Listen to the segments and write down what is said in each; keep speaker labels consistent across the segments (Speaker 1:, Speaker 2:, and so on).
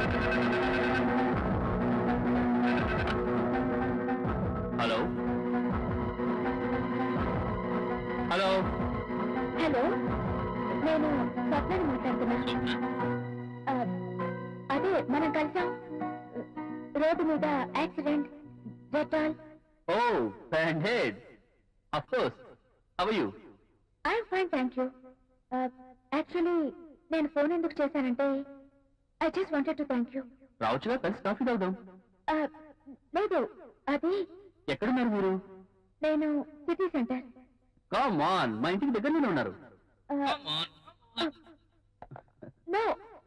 Speaker 1: Hello hello
Speaker 2: hello నేను స్వప్నని మాట్లాడుతున్నా ఆ, అదే మనం కలిసాం రోడ్డు మీద యాక్సిడెంట్ జటాల్
Speaker 1: ఓ band head of course how you
Speaker 2: I'm fine thank you actually నేను ఫోన్ ఎందుకు చేశానంటే I just wanted to thank you
Speaker 1: రావచ్చుగా కలిసి కాఫీ తాగుదాం
Speaker 2: లేదు అది
Speaker 1: ఎక్కడున్నారు మీరు
Speaker 2: నేను సిటీ సెంటర్
Speaker 1: కామ్ ఆన్ మా ఇంటికి దగ్గరలోనే ఉన్నారు
Speaker 2: నో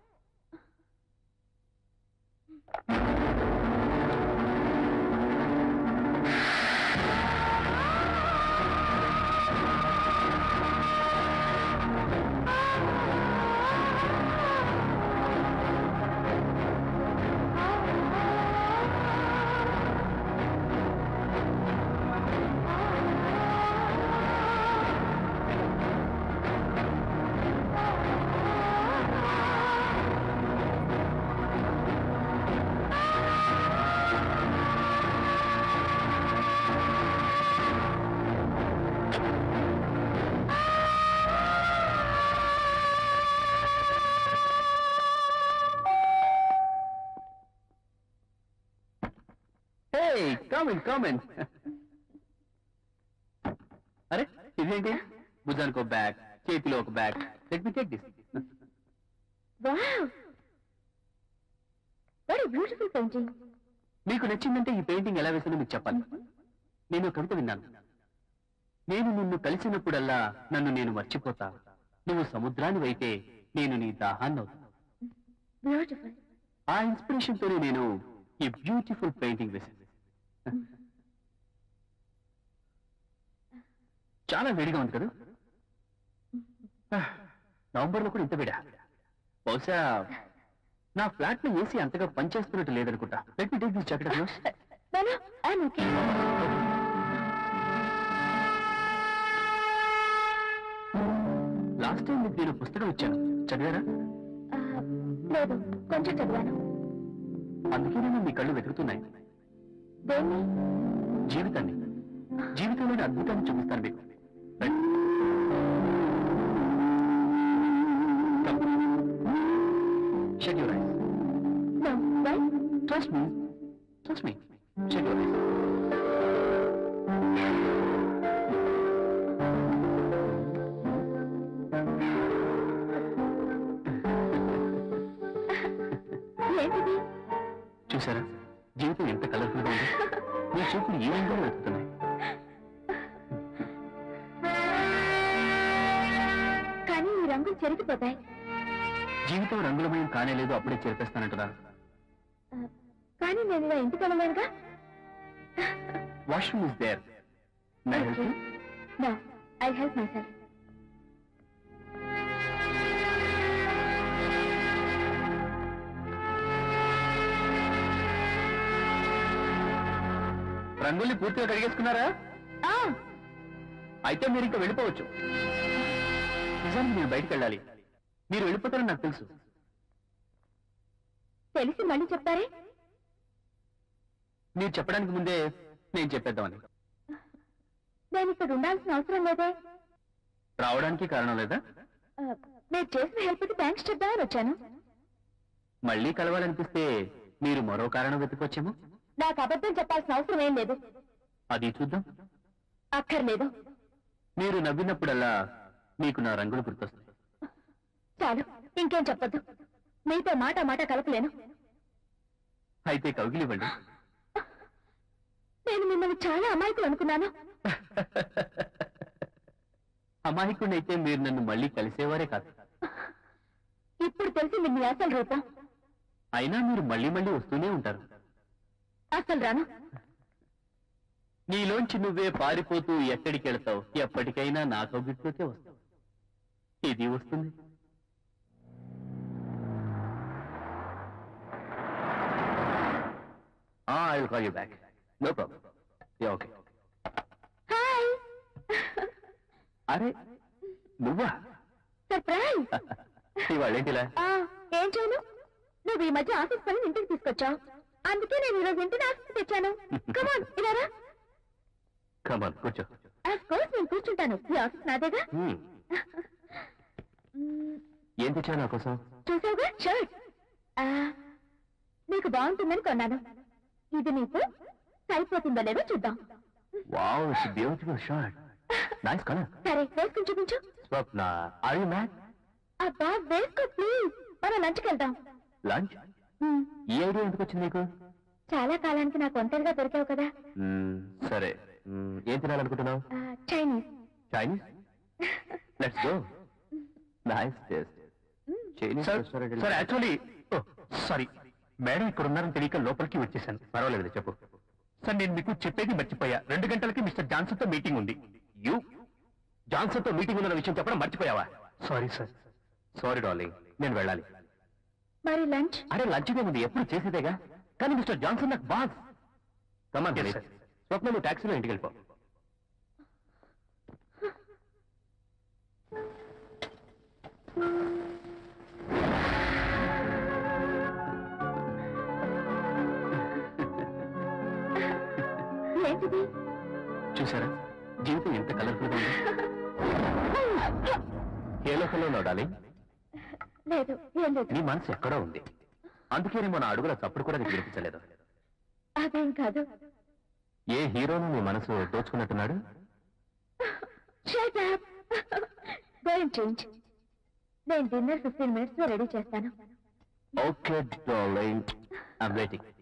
Speaker 1: హే కామెంట్ కామెంట్ అరే ఇదేంటి భుజానికి ఒక బ్యాగ్ చేతిలో ఒక bag let me take this
Speaker 2: wow very beautiful painting
Speaker 1: మీకు నచ్చిందంటే ఈ పెయింటింగ్ ఎలా వేసిందో మీకు చెప్పాలి నేను కవిత విన్నాను నేను నిన్ను కలిసినప్పుడల్లా నన్ను నేను మర్చిపోతా నువ్వు సముద్రాన్ని అయితే నేను నీ దాహాన్ని అవుతా
Speaker 2: బ్యూటిఫుల్
Speaker 1: ఆ ఇన్స్పిరేషన్ తోనే నేను ఈ బ్యూటిఫుల్ పెయింటింగ్ వేశాను చాలా వేడిగా ఉంది కదా నవంబర్ లో కూడా ఇంత వేడా బహుశా నా ఫ్లాట్ లో ఏసీ అంతగా పనిచేస్తున్నట్టు లేదనుకుంటా let me take this jacket off yours
Speaker 2: No, no, I'm okay.
Speaker 1: Last time మీకు నేను పుస్తకం ఇచ్చాను చదివారా
Speaker 2: ఆ, లేదు కొంచెం చదివాను
Speaker 1: అందుకే నేను మీ కళ్ళు వెతుకుతున్నాయి
Speaker 2: దేన్ని
Speaker 1: జీవితాన్ని జీవితంలోని అద్భుతాన్ని చూపిస్తాను మీకు రండి. Come. Shut your eyes.
Speaker 2: No, why?
Speaker 1: Trust me. Trust me. Shut your eyes.
Speaker 2: ఏంటిది
Speaker 1: చూసారా జీవితం ఎంత కలర్ఫుల్ గా ఉంది మీ చూపులు ఏ రంగులో వెతుకుతున్నాయి
Speaker 2: కానీ ఈ రంగులు చెరిగిపోతాయి
Speaker 1: జీవితం రంగులమయం కానేలేదు అప్పుడే చేర్పేస్తానంటున్నారు
Speaker 2: ఆ, కానీ నేను ఇలా ఇంటికి వెళ్ళలేనుగా
Speaker 1: washroom is there may help you
Speaker 2: no I help myself
Speaker 1: రంగుల్ని పూర్తిగా కడిగేసుకున్నారా అయితే మీరు ఇంకా వెళ్ళిపోవచ్చు నిజానికి నేను బయటికి వెళ్ళాలి మీరు వెళ్ళిపోతారని నాకు తెలుసు
Speaker 2: తెలిసి మళ్ళీ చెప్తారే
Speaker 1: మీరు చెప్పడానికి ముందే నేను చెప్పేద్దామని
Speaker 2: నేను ఇక్కడ ఉండాల్సిన అవసరం లేదే
Speaker 1: రావడానికి కారణం లేదా
Speaker 2: ఆ, మీరు చేసిన హెల్ప్కి థ్యాంక్స్ చెప్దామని వచ్చాను
Speaker 1: మళ్ళీ కలవాలనిపిస్తే మీరు మరో కారణం వెతుకొచ్చేమో
Speaker 2: నాకు అబద్ధం చెప్పాల్సిన అవసరం ఏం లేదు
Speaker 1: అది చూద్దాం
Speaker 2: అక్కర్లేదు
Speaker 1: మీరు నవ్వినప్పుడల్లా మీకు నా రంగులు గుర్తొస్తాయి
Speaker 2: చాలు ఇంకేం చెప్పొద్దు మీతో మాట మాట కలపలేను
Speaker 1: అయితే కౌగిలివ్వండి
Speaker 2: నేను మిమ్మల్ని చాలా అమాయకులు అనుకున్నాను
Speaker 1: అమాయకుడైతే మీరు నన్ను మళ్ళీ కలిసేవారే కాదు
Speaker 2: ఇప్పుడు తెలిసింది మీ అసలు రూపం
Speaker 1: అయినా మీరు మళ్ళీ మళ్ళీ వస్తూనే ఉంటారు
Speaker 2: అసలు రాను
Speaker 1: నీలోంచి నువ్వే పారిపోతూ ఎక్కడికి వెళ్తావు ఎప్పటికైనా నా కౌగిట్లోకే వస్తావు ఇది వస్తుంది I will call you back no problem okay
Speaker 2: hi
Speaker 1: అరే నువ్వా
Speaker 2: సర్ప్రైజ్
Speaker 1: ఇవాళ ఏంటిలా
Speaker 2: ఆ, ఏం చేయను నువ్వు ఈ మధ్య ఆఫీస్ పని ఇంటికి తీసుకొచ్చావు అందుకే నేను ఈరోజు ఇంటిని ఆఫీస్ తెచ్చాను కమాన్ ఇలారా
Speaker 1: కమాన్ కూర్చో
Speaker 2: ఆఫ్ కోర్స్ నేను కూర్చుంటాను ఈ ఆఫీస్ నాదేగా
Speaker 1: Hmm.
Speaker 2: మ్మ్,
Speaker 1: ఏం తెచ్చావు నా కోసం
Speaker 2: చూసావుగా షర్ట్ ఆ, నీకు బాగుంటుందని కొన్నాను ఇది నీకు సరిపోతుందో లేదో చూద్దాం
Speaker 1: wow it's beautiful shirt nice colour
Speaker 2: సరే వేసుకుని చూపించు
Speaker 1: స్వప్న ఆర్ యు మ్యాడ్
Speaker 2: అబ్బా వేసుకో ప్లీజ్ మనం లంచ్కి వెళ్దాం
Speaker 1: లంచ్
Speaker 2: మ్మ్,
Speaker 1: ఈ ఐడియా ఎందుకు వచ్చింది నీకు
Speaker 2: చాలా కాలానికి నాకు ఒంటరిగా దొరికావు కదా
Speaker 1: Hmm, సరే Hmm, ఏం తినాలనుకుంటున్నావు
Speaker 2: ఆ, Chinese
Speaker 1: Chinese let's go nice taste Chinese restaurant
Speaker 3: sir actually sorry madam ఇక్కడ ఉన్నారని తెలియక లోపలికి వచ్చేసాను
Speaker 1: పర్వాలేదు చెప్పు
Speaker 3: సార్ నేను మీకు చెప్పేది మర్చిపోయా రెండు గంటలకి మిస్టర్ జాన్సన్ తో మీటింగ్ ఉంది
Speaker 1: యూ జాన్సన్ తో మీటింగ్ ఉన్న విషయం చెప్పడం మర్చిపోయావా
Speaker 3: సారీ సార్
Speaker 1: సారీ డార్లింగ్ నేను వెళ్ళాలి
Speaker 2: మరి లంచ్
Speaker 1: అరే లంచ్ ముందు ఎప్పుడు చేసేదేగా కానీ మిస్టర్ జాన్సన్ నాకు boss come on
Speaker 3: Yes, sir.
Speaker 1: Swapna నువ్వు టాక్సీలో ఇంటికి వెళ్ళిపో
Speaker 2: ఏంటిది
Speaker 1: చూసారా జీవితం ఎంత కలర్ఫుల్ గా ఉంది ఏ లోకంలో ఉన్నావు డార్లింగ్
Speaker 2: లేదు ఏం లేదు
Speaker 1: నీ మనసు ఎక్కడో ఉంది అందుకే నేను మన అడుగుల చప్పుడు కూడా నీకు వినిపించలేదు
Speaker 2: అదేం కాదు
Speaker 1: ఏ హీరోను నీ మనసు దోచుకున్నట్టున్నాడు
Speaker 2: shut up go and change నేను డిన్నర్ ఫిఫ్టీన్ మినిట్స్ లో రెడీ చేస్తాను
Speaker 1: ఓకే డార్లింగ్ ఐమ్ వెయిటింగ్